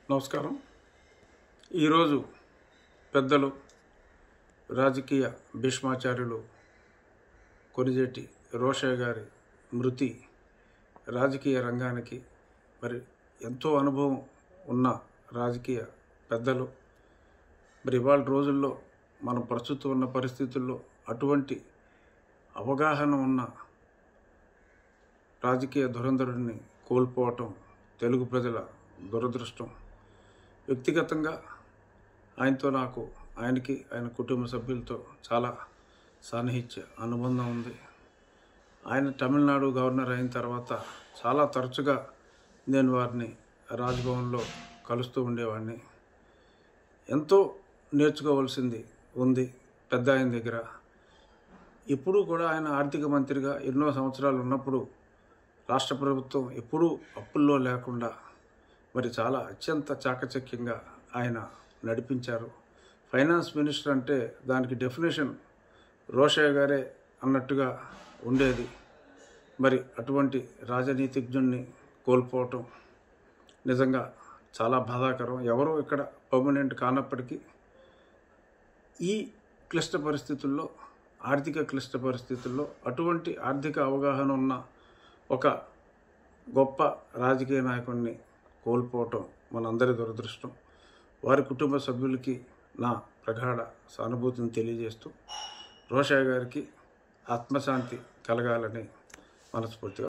నమస్కారం ఈరోజు పెద్దలు రాజకీయ భీష్మాచార్యులు కొనిజేటి రోషయ్య గారి మృతి రాజకీయ రంగానికి మరి ఎంతో అనుభవం ఉన్న రాజకీయ పెద్దలు మరి ఇవాళ రోజుల్లో మనం ప్రస్తుతం ఉన్న పరిస్థితుల్లో అటువంటి అవగాహన ఉన్న రాజకీయ ధురంధరుడిని కోల్పోవటం తెలుగు ప్రజల దురదృష్టం వ్యక్తిగతంగా ఆయనతో నాకు ఆయనకి ఆయన కుటుంబ సభ్యులతో చాలా సాన్నిహిత్య అనుబంధం ఉంది ఆయన తమిళనాడు గవర్నర్ అయిన తర్వాత చాలా తరచుగా నేను వారిని రాజ్భవన్లో కలుస్తూ ఉండేవాడిని ఎంతో నేర్చుకోవాల్సింది ఉంది పెద్ద ఆయన దగ్గర ఇప్పుడు కూడా ఆయన ఆర్థిక మంత్రిగా ఎన్నో సంవత్సరాలు ఉన్నప్పుడు రాష్ట్ర ప్రభుత్వం ఎప్పుడూ అప్పుల్లో లేకుండా మరి చాలా అత్యంత చాకచక్యంగా ఆయన నడిపించారు ఫైనాన్స్ మినిస్టర్ అంటే దానికి డెఫినేషన్ రోషయ్య గారే అన్నట్టుగా ఉండేది మరి అటువంటి రాజనీతిజ్ఞుణ్ణి కోల్పోవటం నిజంగా చాలా బాధాకరం ఎవరో ఇక్కడ పర్మనెంట్ కానప్పటికీ ఈ క్లిష్ట పరిస్థితుల్లో ఆర్థిక క్లిష్ట పరిస్థితుల్లో అటువంటి ఆర్థిక అవగాహన ఉన్న ఒక గొప్ప రాజకీయ నాయకుడిని కోల్పోవటం మనందరి దురదృష్టం వారి కుటుంబ సభ్యులకి నా ప్రగాఢ సానుభూతిని తెలియజేస్తూ రోషయ్య గారికి ఆత్మశాంతి కలగాలని మనస్ఫూర్తిగా